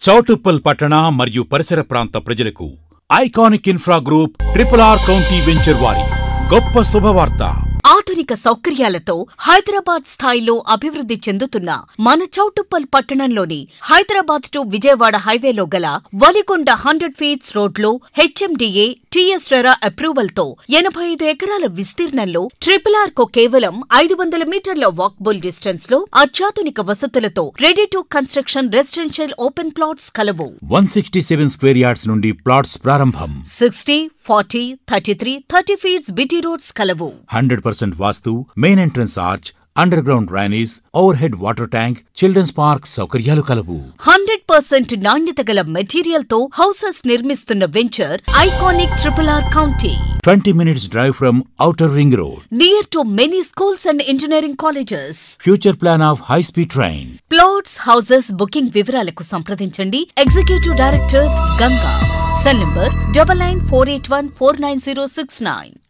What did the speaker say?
చౌటుప్పల్ పట్టణ మరియు పరిసర ప్రాంత ప్రజలకు iconic infra group triple R county venture వారి గొప్ప శుభవార్త ఆధునిక సౌకర్యాలతో హైదరాబాద్ స్థాయిలో అభివృద్ధి చెందుతున్న మన చౌటుప్పల్ పట్టణంలోని హైదరాబాద్ టు విజయవాడ హైవేలో గల వలికొండ హండ్రెడ్ ఫీట్స్ రోడ్లో హెచ్ఎండిఏ టిఎస్ రెరా అప్రూవల్ తో ఎనభై ఐదు ఎకరాల విస్తీర్ణంలో ట్రిపుల్ ఆర్ కో కేవలం ఐదు వందల మీటర్ల వాక్బుల్ డిస్టెన్స్ లో అత్యాధునిక వసతులతో ready to construction residential open plots కలవు one sixty seven square yards నుండి ప్లాట్స్ ప్రారంభం sixty forty thirty three thirty feets BT roads కలవు hundred percent vastu main entrance arch underground drainage overhead water tank children's park సౌకర్యాలు కలవు hundred percent నాణ్యత గల material తో houses నిర్మిస్తున్న venture iconic triple R county twenty minutes drive from outer ring road near to many schools and engineering colleges future plan of high speed train plots houses booking వివరాలకు సంప్రదించండి executive director Ganga cell number double nine four eight one four nine zero six nine